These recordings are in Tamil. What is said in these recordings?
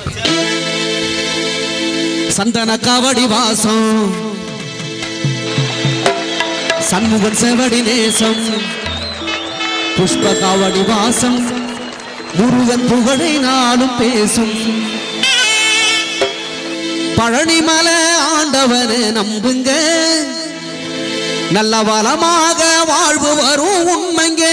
சந்தன காவடி வாசம் சண்முகன் செவடி நேசம் புஷ்ப காவடி வாசம் முருகன் புகழை நாளும் பேசும் பழனிமலை ஆண்டவனை நம்புங்க நல்ல வளமாக வாழ்வு வரும் உண்மைங்க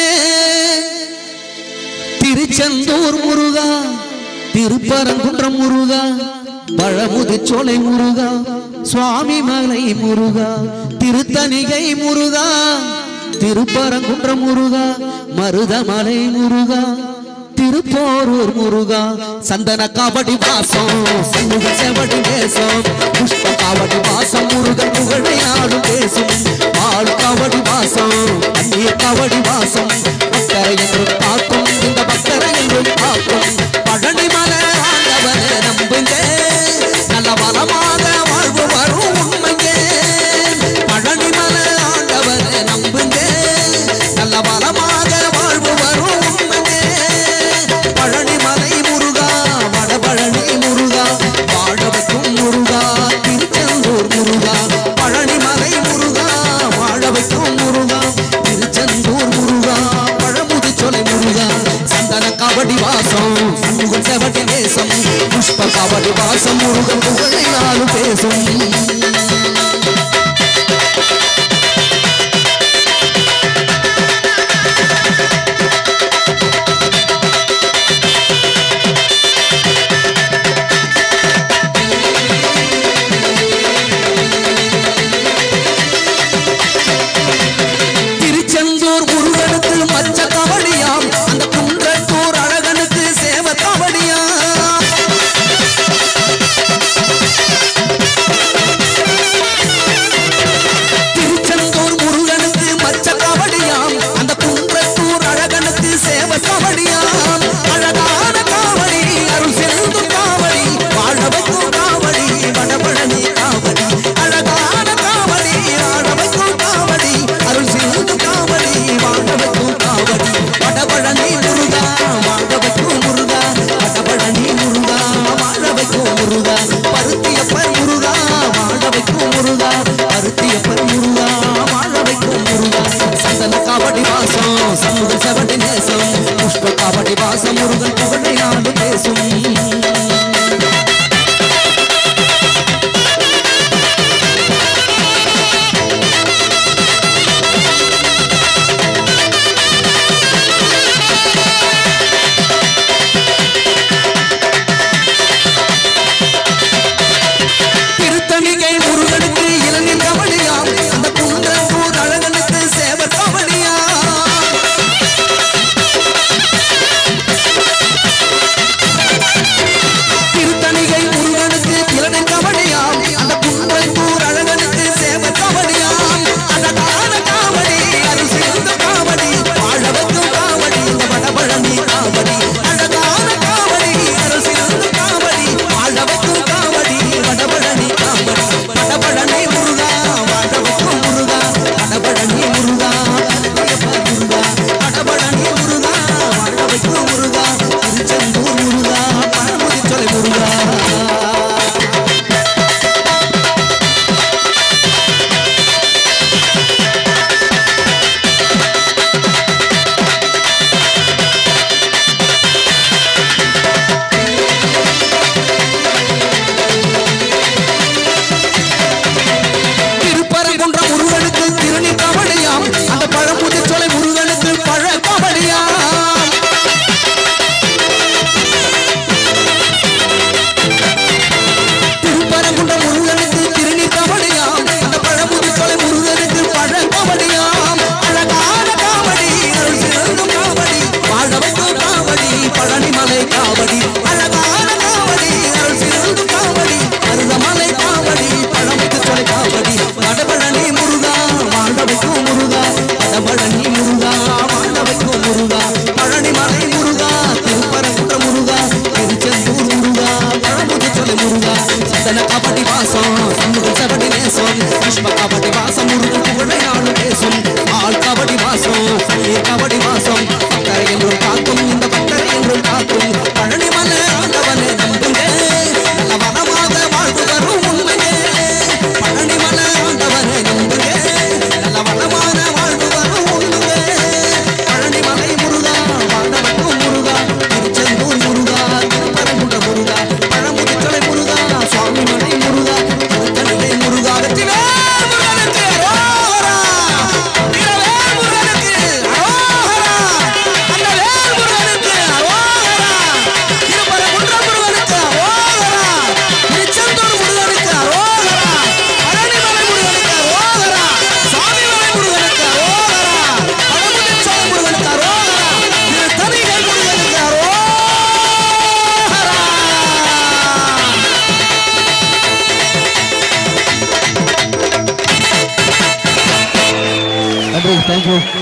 திருச்செந்தூர் முருகா திருப்பரங்குன்றம் முருகா பழமுதிச்சோலை முருகா சுவாமி மலை முருகா திருத்தணிகை முருகா திருப்பரங்குன்றம் முருகா மருதமலை முருகா திருப்போரூர் முருகா சந்தன காவடி வாசம் சண்முக செவடி தேசம் புஷ்ப காவடி வாசம் முருகன் புகழை நாடும் பேசும் பால் காவடி வாசம் அந்நிய காவடி வாசம் பக்தரை என்றும் காக்கும் இந்த பக்தரை என்றும் காக்கும் பழனி மலை ஆண்டவனை நம்புங்க நல்ல வளமாக வாழ்வு வரும் உண்மைங்க பழனி மலை ஆண்டவனை நம்புங்க நல்ல வளமாக வாழ்வு வரும் உண்மைங்க பழனி மலை முருகா வடபழனி முருகா வாழவைக்கும் முருகா திருச்செந்தூர் முருகா பழனி மலை முருகா வாழ வைக்கும் முருகா திருச்செந்தூர் முருகா பழமுதிச்சொலை முருகா சந்தன காவடி வாசம் சண்முகன் செவடி நேசம் புஷ்ப காவடி வாசம் முருகன் புகழை நாளும் பேசும் திருச்செந்தூர் முருகனுக்கு மச்ச கவடியாம் அந்த குன்றத்தூர் அழகனுக்கு சேவ கவடியாம் நன்றி தேங்க்யூ